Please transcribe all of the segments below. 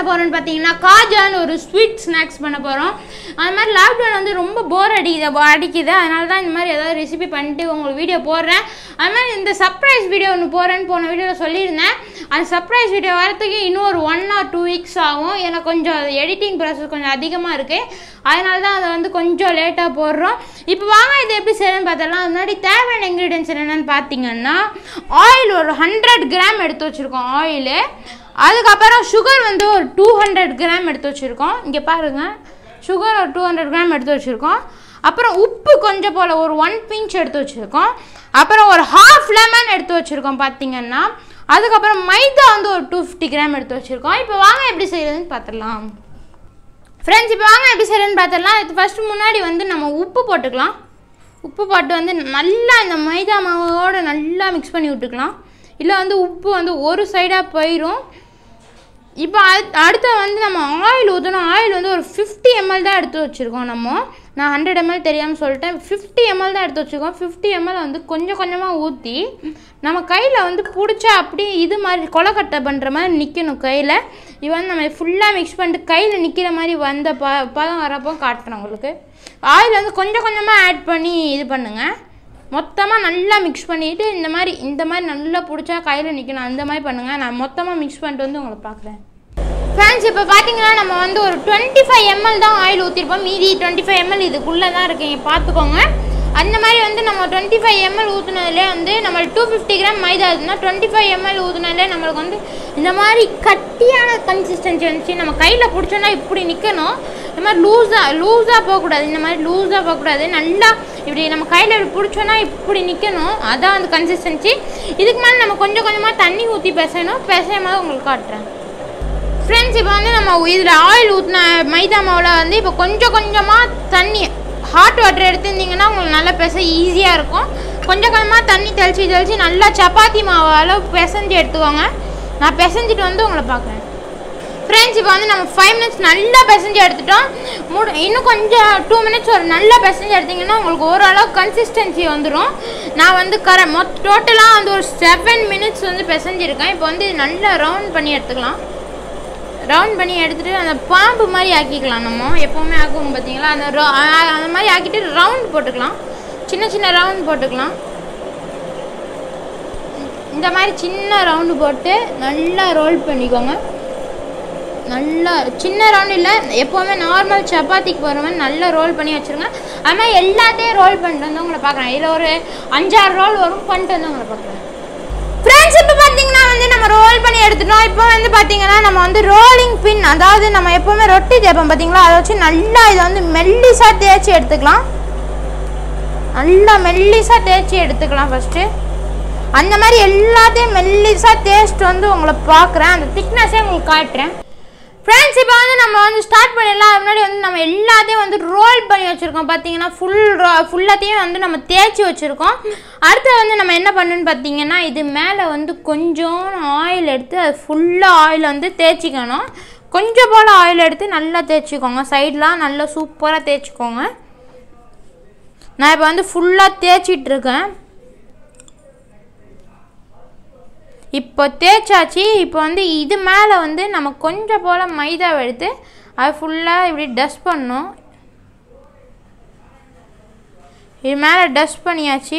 போகிறோம்னு பார்த்தீங்கன்னா காஜான்னு ஒரு ஸ்வீட் ஸ்நாக்ஸ் பண்ண போகிறோம் அது மாதிரி லாக்டவுன் வந்து ரொம்ப போர் அடிக்குது அடிக்குது அதனால தான் இந்த மாதிரி ஏதாவது ரெசிபி பண்ணிட்டு உங்களுக்கு வீடியோ போடுறேன் அது மாதிரி இந்த சர்ப்ரைஸ் வீடியோ ஒன்று போகிறேன்னு போன வீடியோவில் சொல்லியிருந்தேன் அந்த சர்ப்ரைஸ் வீடியோ வரத்துக்கு இன்னும் ஒரு ஒன் ஆர் டூ வீக்ஸ் ஆகும் எனக்கு கொஞ்சம் எடிட்டிங் ப்ராசஸ் கொஞ்சம் அதிகமாக இருக்குது அதனால தான் அதை வந்து கொஞ்சம் லேட்டாக போடுறோம் இப்போ வாங்க இது எப்படி செய்யணும்னு பார்த்தலாம் முன்னாடி தேவையான இன்க்ரீடியன்ஸ் என்னென்னு பார்த்தீங்கன்னா ஆயில் ஒரு ஹண்ட்ரட் கிராம் எடுத்து வச்சுருக்கோம் ஆயிலு அதுக்கப்புறம் சுகர் வந்து ஒரு டூ ஹண்ட்ரட் கிராம் எடுத்து வச்சுருக்கோம் இங்கே பாருங்கள் சுகர் ஒரு டூ ஹண்ட்ரட் கிராம் எடுத்து வச்சுருக்கோம் அப்புறம் உப்பு கொஞ்சம் போல் ஒரு ஒன் பிஞ்ச் எடுத்து வச்சுருக்கோம் அப்புறம் ஒரு ஹாஃப் லெமன் எடுத்து வச்சுருக்கோம் பார்த்தீங்கன்னா அதுக்கப்புறம் மைதா வந்து ஒரு டூ ஃபிஃப்டி கிராம் எடுத்து வச்சுருக்கோம் இப்போ வாங்க எப்படி செய்யறதுன்னு பார்த்துடலாம் ஃப்ரெண்ட்ஸ் இப்போ வாங்க எப்படி செய்யறதுன்னு பார்த்துடலாம் இது ஃபஸ்ட்டு முன்னாடி வந்து நம்ம உப்பு போட்டுக்கலாம் உப்பு போட்டு வந்து நல்லா இந்த மைதா மாவோடு நல்லா மிக்ஸ் பண்ணி விட்டுக்கலாம் இல்லை வந்து உப்பு வந்து ஒரு சைடாக போயிடும் இப்போ அடு- அடுத்து வந்து நம்ம ஆயில் ஊற்றணும் ஆயில் வந்து ஒரு ஃபிஃப்டி எம்எல் தான் எடுத்து வச்சுருக்கோம் நம்ம நான் ஹண்ட்ரட் எம்எல் தெரியாமல் சொல்லிட்டேன் ஃபிஃப்டி எம்எல் தான் எடுத்து வச்சுருக்கோம் ஃபிஃப்டி எம்எல் வந்து கொஞ்சம் கொஞ்சமாக ஊற்றி நம்ம கையில் வந்து பிடிச்சா அப்படியே இது மாதிரி கொலக்கட்டை பண்ணுற மாதிரி நிற்கணும் கையில் இது வந்து நம்ம ஃபுல்லாக மிக்ஸ் பண்ணிட்டு கையில் நிற்கிற மாதிரி வந்த ப பதம் வரப்போ காட்டுறேன் உங்களுக்கு ஆயில் வந்து கொஞ்சம் கொஞ்சமாக ஆட் பண்ணி இது பண்ணுங்கள் மொத்தமாக நல்லா மிக்ஸ் பண்ணிவிட்டு இந்த மாதிரி இந்த மாதிரி நல்லா பிடிச்சா கையில் நிற்கணும் அந்த மாதிரி பண்ணுங்கள் நான் மொத்தமாக மிக்ஸ் பண்ணிட்டு வந்து உங்களை பார்க்குறேன் ஃப்ரெண்ட்ஸ் இப்போ பார்த்தீங்கன்னா நம்ம வந்து ஒரு டுவெண்ட்டி ஃபைவ் எம்எல் தான் ஆயில் ஊற்றிருப்போம் மீதி டுவெண்ட்டி ஃபைவ் எம்எல் இதுக்குள்ளே தான் இருக்கீங்க பார்த்துக்கோங்க அந்த மாதிரி வந்து நம்ம டுவெண்ட்டி ஃபைவ் எம்எல் ஊற்றுனதுலே வந்து நம்ம டூ ஃபிஃப்டி கிராம் மைதா இருக்குன்னா டுவெண்ட்டி ஃபைவ் எம்எல் ஊற்றுனதுலே நம்மளுக்கு வந்து இந்த மாதிரி கட்டியான கன்சிஸ்டன்சி வந்துச்சு நம்ம கையில் பிடிச்சோன்னா இப்படி நிற்கணும் இந்த மாதிரி லூஸாக லூஸாக போகக்கூடாது இந்த மாதிரி லூஸாக போகக்கூடாது நல்லா இப்படி நம்ம கையில் இப்படி பிடிச்சோன்னா இப்படி நிற்கணும் அதான் அந்த கன்சிஸ்டன்சி இதுக்கு மேலே நம்ம கொஞ்சம் கொஞ்சமாக தண்ணி ஊற்றி பிசையணும் பிசையும் போது உங்களுக்கு காட்டுறேன் ஃப்ரெண்ட்ஸ் இப்போ வந்து நம்ம இதில் ஆயில் ஊற்றின மைதா மாவில் வந்து இப்போ கொஞ்சம் கொஞ்சமாக தண்ணி ஹாட் வாட்டர் எடுத்துருந்தீங்கன்னா உங்களுக்கு நல்லா பிசை ஈஸியாக இருக்கும் கொஞ்சம் கொஞ்சமாக தண்ணி தெளித்து தெளித்து நல்லா சப்பாத்தி மாவு அளவு பிசைஞ்சு எடுத்துக்கோங்க நான் பிசைஞ்சிட்டு வந்து உங்களை பார்க்குறேன் ஃப்ரெண்ட்ஸ் இப்போ வந்து நம்ம ஃபைவ் மினிட்ஸ் நல்லா பிசைஞ்சு எடுத்துட்டோம் மூணு இன்னும் கொஞ்சம் டூ மினிட்ஸ் ஒரு நல்லா பிசைஞ்சு எடுத்தீங்கன்னா உங்களுக்கு ஓரளவு கன்சிஸ்டன்சி வந்துடும் நான் வந்து கர மொத்த டோட்டலாக வந்து ஒரு செவன் மினிட்ஸ் வந்து பிசைஞ்சிருக்கேன் இப்போ வந்து இது நல்லா ரவுண்ட் பண்ணி எடுத்துக்கலாம் ரவுண்ட் பண்ணி எடுத்துகிட்டு அந்த பாம்பு மாதிரி ஆக்கிக்கலாம் நம்ம எப்போவுமே ஆக்குவோம் பார்த்தீங்களா அந்த ரோ அ- அந்த மாதிரி ஆக்கிட்டு ரவுண்ட் போட்டுக்கலாம் சின்ன சின்ன ரவுண்ட் போட்டுக்கலாம் இந்த மாதிரி சின்ன ரவுண்டு போட்டு நல்லா ரோல் பண்ணிக்கோங்க நல்லா சின்ன ரவுண்ட் இல்லை எப்போவுமே நார்மல் சப்பாத்திக்கு போகிற மாதிரி நல்லா ரோல் பண்ணி வச்சுருங்க அது மாதிரி எல்லாத்தையும் ரோல் பண்ணிட்டு வந்து உங்களை பார்க்குறேன் இதில் ஒரு அஞ்சாறு ரோல் வரும் பண்ணிட்டு வந்து உங்களை பார்க்குறேன் ஃப்ரெண்ட்ஸ் இப்போ பார்த்தீங்கன்னா வந்து நம்ம ரோல் பண்ணி எடுத்துட்டோம் இப்போ வந்து பார்த்தீங்கன்னா நம்ம வந்து ரோலிங் பின் அதாவது நம்ம எப்போவுமே ரொட்டி தேய்ப்போம் பார்த்தீங்களா அதை வச்சு நல்லா இதை வந்து மெல்லிஸாக தேய்ச்சி எடுத்துக்கலாம் நல்லா மெல்லிஸாக தேய்ச்சி எடுத்துக்கலாம் ஃபஸ்ட்டு அந்த மாதிரி எல்லாத்தையும் மெல்லிஸாக தேய்ச்சிட்டு வந்து உங்களை பார்க்குறேன் அந்த திக்னஸே உங்களுக்கு காட்டுறேன் ஃப்ரெண்ட்ஸ் இப்போ வந்து நம்ம வந்து ஸ்டார்ட் பண்ணிடலாம் அதுக்கு முன்னாடி வந்து நம்ம எல்லாத்தையும் வந்து ரோல் பண்ணி வச்சுருக்கோம் பார்த்தீங்கன்னா ஃபுல் ரோ ஃபுல்லாத்தையும் வந்து நம்ம தேய்ச்சி வச்சுருக்கோம் அடுத்து வந்து நம்ம என்ன பண்ணணும்னு பார்த்தீங்கன்னா இது மேலே வந்து கொஞ்சம் ஆயில் எடுத்து அது ஃபுல்லாக ஆயில் வந்து தேய்ச்சிக்கணும் கொஞ்சம் போல் ஆயில் எடுத்து நல்லா தேய்ச்சிக்கோங்க சைட்லாம் நல்லா சூப்பராக தேய்ச்சிக்கோங்க நான் இப்போ வந்து ஃபுல்லாக தேய்ச்சிட்டு இருக்கேன் இப்போ தேய்ச்சாச்சு இப்போ வந்து இது மேலே வந்து நம்ம கொஞ்சம் போல் மைதாவை எடுத்து அது ஃபுல்லாக இப்படி டஸ்ட் பண்ணணும் இது மேலே டஸ்ட் பண்ணியாச்சு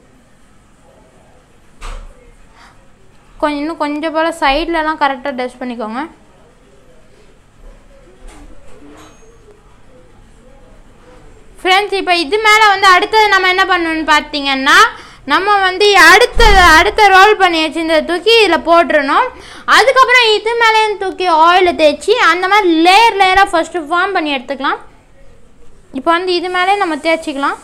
கொஞ்சம் இன்னும் கொஞ்சம் போல் சைட்லலாம் கரெக்டாக டஸ்ட் பண்ணிக்கோங்க ஃப்ரெண்ட்ஸ் இப்போ இது மேலே வந்து அடுத்தது நம்ம என்ன பண்ணணும்னு பார்த்தீங்கன்னா நம்ம வந்து அடுத்தது அடுத்த ரோல் பண்ணி வச்சிருந்த தூக்கி இதில் போட்டுறணும் அதுக்கப்புறம் இது மேலேயும் தூக்கி ஆயிலை தேய்ச்சி அந்த மாதிரி லேயர் லேயராக ஃபஸ்ட்டு ஃபார்ம் பண்ணி எடுத்துக்கலாம் இப்போ வந்து இது மேலே நம்ம தேய்ச்சிக்கலாம்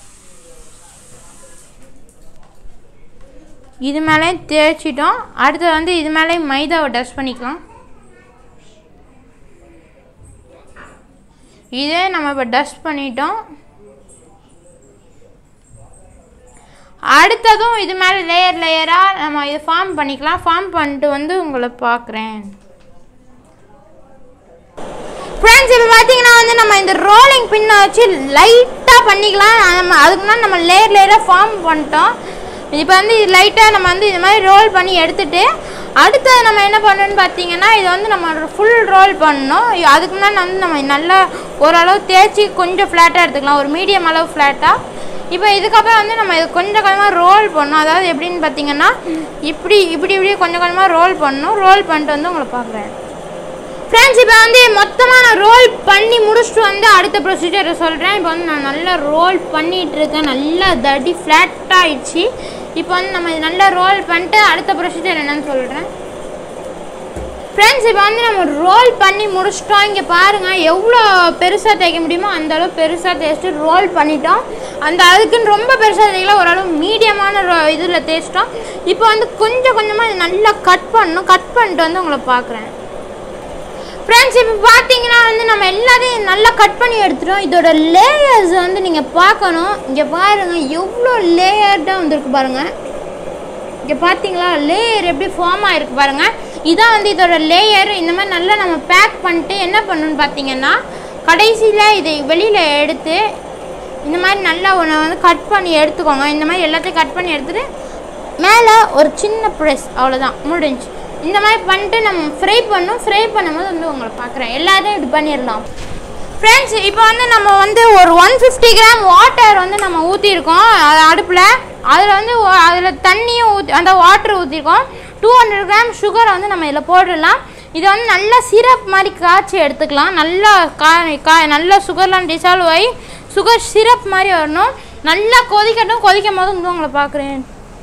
இது மேலே தேய்ச்சிட்டோம் அடுத்து வந்து இது மேலே மைதாவை டஸ்ட் பண்ணிக்கலாம் இதே நம்ம இப்போ டஸ்ட் பண்ணிட்டோம் அடுத்ததும் இது மேலே லேயர் லேயராக நம்ம இதை ஃபார்ம் பண்ணிக்கலாம் ஃபார்ம் பண்ணிட்டு வந்து உங்களை பார்க்குறேன் ஃப்ரெண்ட்ஸ் இப்போ பார்த்தீங்கன்னா வந்து நம்ம இந்த ரோலிங் பின்னை வச்சு லைட்டாக பண்ணிக்கலாம் நம்ம அதுக்கு முன்னாடி நம்ம லேயர் லேயராக ஃபார்ம் பண்ணிட்டோம் இப்போ வந்து லைட்டாக நம்ம வந்து இது மாதிரி ரோல் பண்ணி எடுத்துட்டு அடுத்தது நம்ம என்ன பண்ணணும்னு பார்த்தீங்கன்னா இது வந்து நம்ம ஃபுல் ரோல் பண்ணணும் இ- அதுக்கு முன்னாடி வந்து நம்ம நல்லா ஓரளவு தேய்ச்சி கொஞ்சம் ஃப்ளாட்டாக எடுத்துக்கலாம் ஒரு மீடியம் அளவு ஃப்ளாட்டாக இப்போ இதுக்கப்புறம் வந்து நம்ம இது கொஞ்சம் கொஞ்சமாக ரோல் பண்ணணும் அதாவது எப்படின்னு பார்த்தீங்கன்னா இப்படி இப்படி இப்படி கொஞ்சம் கொஞ்சமாக ரோல் பண்ணணும் ரோல் பண்ணிட்டு வந்து உங்களை பார்க்குறேன் ஃப்ரெண்ட்ஸ் இப்போ வந்து மொத்தமாக நான் ரோல் பண்ணி முடிச்சுட்டு வந்து அடுத்த ப்ரொசீஜரை சொல்கிறேன் இப்போ வந்து நான் நல்லா ரோல் பண்ணிட்டு இருக்கேன் நல்லா தடி ஃப்ளாட் ஆயிடுச்சு இப்போ வந்து நம்ம இது நல்லா ரோல் பண்ணிட்டு அடுத்த ப்ரொசீஜர் என்னன்னு சொல்கிறேன் ஃப்ரெண்ட்ஸ் இப்போ வந்து நம்ம ரோல் பண்ணி முடிச்சிட்டோம் இங்கே பாருங்கள் எவ்வளோ பெருசாக தேய்க்க முடியுமோ அந்த அளவு பெருசாக தேய்ச்சிட்டு ரோல் பண்ணிட்டோம் அந்த அதுக்குன்னு ரொம்ப பெருசாக தேய்க்கல ஓரளவு மீடியமான ரோ இதில் தேய்ச்சிட்டோம் இப்போ வந்து கொஞ்சம் கொஞ்சமாக இது நல்லா கட் பண்ணணும் கட் பண்ணிட்டு வந்து உங்களை பார்க்குறேன் ஃப்ரெண்ட்ஸ் இப்போ பார்த்தீங்கன்னா வந்து நம்ம எல்லாத்தையும் நல்லா கட் பண்ணி எடுத்துட்டோம் இதோட லேயர்ஸ் வந்து நீங்கள் பார்க்கணும் இங்கே பாருங்கள் எவ்வளோ லேயர்டாக வந்திருக்கு பாருங்கள் இங்கே பார்த்தீங்களா லேயர் எப்படி ஃபார்ம் ஆகிருக்கு பாருங்கள் இதான் வந்து இதோட லேயர் இந்த மாதிரி நல்லா நம்ம பேக் பண்ணிட்டு என்ன பண்ணணும்னு பார்த்தீங்கன்னா கடைசியில் இதை வெளியில் எடுத்து இந்த மாதிரி நல்லா ஒன்று வந்து கட் பண்ணி எடுத்துக்கோங்க இந்த மாதிரி எல்லாத்தையும் கட் பண்ணி எடுத்துட்டு மேலே ஒரு சின்ன ப்ரெஸ் அவ்வளோதான் முடிஞ்சு இந்த மாதிரி பண்ணிட்டு நம்ம ஃப்ரை பண்ணணும் ஃப்ரை பண்ணும்போது வந்து உங்களை பார்க்குறேன் எல்லாத்தையும் இப்படி பண்ணிடலாம் ஃப்ரெண்ட்ஸ் இப்போ வந்து நம்ம வந்து ஒரு ஒன் ஃபிஃப்டி கிராம் வாட்டர் வந்து நம்ம ஊற்றிருக்கோம் அது அடுப்பில் அதில் வந்து அதில் தண்ணியும் ஊற்றி அந்த வாட்டர் ஊற்றிருக்கோம் டூ ஹண்ட்ரட் கிராம் சுகரை வந்து நம்ம இதில் போட்டுடலாம் இதை வந்து நல்லா சிரப் மாதிரி காய்ச்சி எடுத்துக்கலாம் நல்லா கா கா நல்லா சுகர்லாம் டிசால்வ் ஆகி சுகர் சிரப் மாதிரி வரணும் நல்லா கொதிக்கட்டும் கொதிக்கும் போது வந்து உங்களை பார்க்குறேன்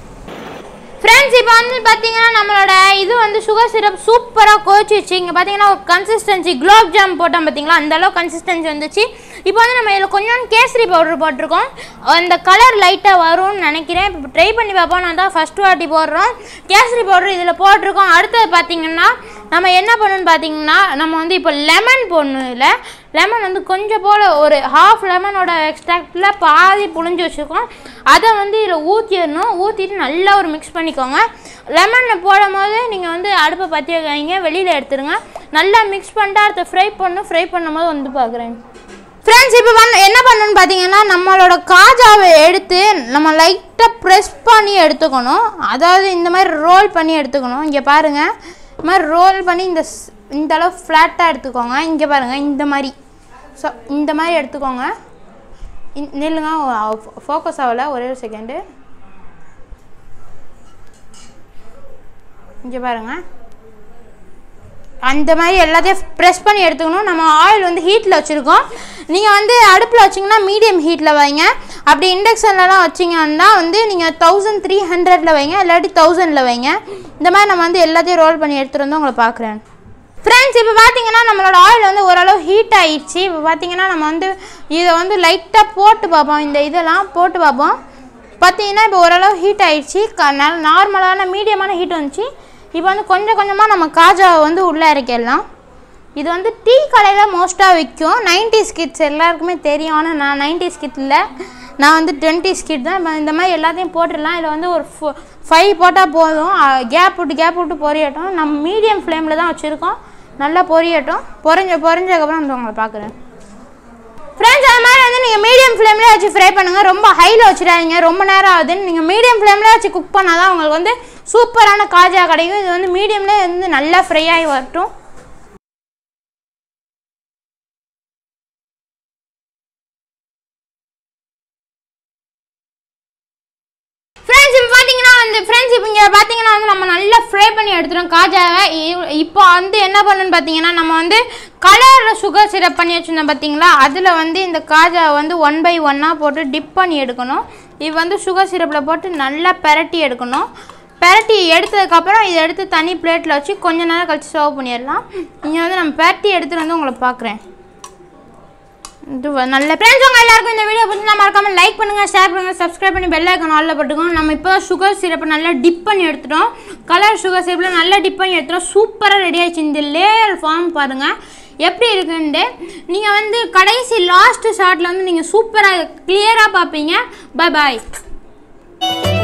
ஃப்ரெண்ட்ஸ் இப்போ வந்து பார்த்தீங்கன்னா நம்மளோட இது வந்து சுகர் சிரப் சூப்பராக கொதிச்சிச்சு இங்கே பார்த்தீங்கன்னா ஒரு கன்சிஸ்டன்சி குலாப் ஜாம் போட்டோம் பார்த்தீங்களா அந்த அளவு கன்சிஸ்டன்சி வந்துச்சு இப்போ வந்து நம்ம இதில் கொஞ்சோண்டு கேசரி பவுடர் போட்டிருக்கோம் அந்த கலர் லைட்டாக வரும்னு நினைக்கிறேன் இப்போ ட்ரை பண்ணி பார்ப்போம் நான் தான் ஃபஸ்ட் வாட்டி போடுறோம் கேசரி பவுடர் இதில் போட்டிருக்கோம் அடுத்தது பார்த்தீங்கன்னா நம்ம என்ன பண்ணணும்னு பார்த்தீங்கன்னா நம்ம வந்து இப்போ லெமன் போடணும் இதில் லெமன் வந்து கொஞ்சம் போல் ஒரு ஹாஃப் லெமனோட எக்ஸ்ட்ராக்டில் பாதி புழிஞ்சு வச்சுருக்கோம் அதை வந்து இதில் ஊற்றிடணும் ஊற்றிட்டு நல்லா ஒரு மிக்ஸ் பண்ணிக்கோங்க லெமனை போடும் போது நீங்கள் வந்து அடுப்பை பற்றி வைக்காதீங்க வெளியில் எடுத்துருங்க நல்லா மிக்ஸ் பண்ணிட்டு அடுத்த ஃப்ரை பண்ணணும் ஃப்ரை பண்ணும்போது வந்து பார்க்குறேன் ஃப்ரெண்ட்ஸ் இப்போ பண்ண என்ன பண்ணணும்னு பார்த்தீங்கன்னா நம்மளோட காஜாவை எடுத்து நம்ம லைட்டாக ப்ரெஸ் பண்ணி எடுத்துக்கணும் அதாவது இந்த மாதிரி ரோல் பண்ணி எடுத்துக்கணும் இங்கே பாருங்கள் இந்த மாதிரி ரோல் பண்ணி இந்த ஸ்- இந்த அளவு ஃப்ளாட்டாக எடுத்துக்கோங்க இங்கே பாருங்கள் இந்த மாதிரி ஸோ இந்த மாதிரி எடுத்துக்கோங்க இந்- நில்லுங்க ஃபோக்கஸ் ஆகலை ஒரே ஒரு செகண்டு இங்கே பாருங்கள் அந்த மாதிரி எல்லாத்தையும் ப்ரெஸ் பண்ணி எடுத்துக்கணும் நம்ம ஆயில் வந்து ஹீட்டில் வச்சுருக்கோம் நீங்கள் வந்து அடுப்பில் வச்சிங்கன்னா மீடியம் ஹீட்டில் வைங்க அப்படி இண்டக்ஷன்லலாம் வச்சிங்கன்னா வந்து நீங்கள் தௌசண்ட் த்ரீ ஹண்ட்ரடில் வைங்க இல்லாட்டி தௌசண்டில் வைங்க இந்த மாதிரி நம்ம வந்து எல்லாத்தையும் ரோல் பண்ணி எடுத்துகிட்டு வந்து உங்களை பார்க்குறேன் ஃப்ரெண்ட்ஸ் இப்போ பார்த்தீங்கன்னா நம்மளோட ஆயில் வந்து ஓரளவு ஹீட் ஆயிடுச்சு இப்போ பார்த்தீங்கன்னா நம்ம வந்து இதை வந்து லைட்டாக போட்டு பார்ப்போம் இந்த இதெல்லாம் போட்டு பார்ப்போம் பார்த்தீங்கன்னா இப்போ ஓரளவு ஹீட் ஆயிடுச்சு க நார்மலான மீடியமான ஹீட் வந்துச்சு இப்போ வந்து கொஞ்சம் கொஞ்சமாக நம்ம காஜாவை வந்து உள்ளே இறக்கிடலாம் இது வந்து டீ கடையில் மோஸ்ட்டாக விற்கும் 90s கிட்ஸ் எல்லாருக்குமே தெரியும் ஆனால் நான் 90s கிட் இல்லை நான் வந்து டுவெண்ட்டி கிட் தான் இப்போ இந்த மாதிரி எல்லாத்தையும் போட்டுடலாம் இதில் வந்து ஒரு ஃபைவ் போட்டால் போதும் கேப் விட்டு கேப் விட்டு பொரியட்டும் நம்ம மீடியம் ஃப்ளேமில் தான் வச்சுருக்கோம் நல்லா பொரியட்டும் பொரிஞ்ச பொரிஞ்சதுக்கப்புறம் வந்து உங்களை பார்க்குறேன் ஃப்ரெண்ட்ஸ் அது மாதிரி வந்து நீங்கள் மீடியம் ஃப்ளேம்லேயே வச்சு ஃப்ரை பண்ணுங்கள் ரொம்ப ஹையில் வச்சிடாதீங்க ரொம்ப நேரம் ஆகுதுன்னு நீங்கள் மீடியம் ஃப்ளேம்லேயே வச்சு குக் பண்ணால் தான் உங்களுக்கு வந்து சூப்பரான காஜா கிடைக்கும் இது வந்து மீடியம்லேயே வந்து நல்லா ஃப்ரை ஆகி வரட்டும் ஃப்ரெண்ட்ஸ் இப்போ பார்த்தீங்கன்னா வந்து ஃப்ரெண்ட்ஸ் இப்போ இங்கே பார்த்தீங்கன்னா வந்து நம்ம நல்லா ஃப்ரை பண்ணி எடுத்துட்டோம் காஜாவை இ- இப்போ வந்து என்ன பண்ணணும்னு பார்த்தீங்கன்னா நம்ம வந்து கலரில் சுகர் சிரப் பண்ணி வச்சுருந்தோம் பார்த்தீங்களா அதில் வந்து இந்த காஜாவை வந்து ஒன் பை ஒன்னாக போட்டு டிப் பண்ணி எடுக்கணும் இது வந்து சுகர் சிரப்பில் போட்டு நல்லா பெரட்டி எடுக்கணும் பெரட்டி எடுத்ததுக்கப்புறம் இதை எடுத்து தனி பிளேட்டில் வச்சு கொஞ்ச நேரம் கழிச்சு சர்வ் பண்ணிடலாம் இங்கே வந்து நம்ம பெரட்டி எடுத்துகிட்டு வந்து உங்களை பார்க்குறேன் இது வ- நல்ல ஃப்ரெண்ட்ஸ் உங்க எல்லாருக்கும் இந்த வீடியோ பிடிச்சா மறக்காம லைக் பண்ணுங்க ஷேர் பண்ணுங்க சப்ஸ்கிரைப் பண்ணி பெல் ஐக்கான் ஆல்ல போட்டுக்கோங்க நம்ம இப்போ சுகர் சிரப்பை நல்லா டிப் பண்ணி எடுத்துட்டோம் கலர் சுகர் சிரப்பில் நல்லா டிப் பண்ணி எடுத்துட்டோம் சூப்பராக ரெடி ஆயிடுச்சு இந்த லேயர் ஃபார்ம் பாருங்க எப்படி இருக்குன்ட்டு நீங்கள் வந்து கடைசி லாஸ்ட் ஷார்ட்டில் வந்து நீங்கள் சூப்பராக கிளியராக பார்ப்பீங்க பை பாய்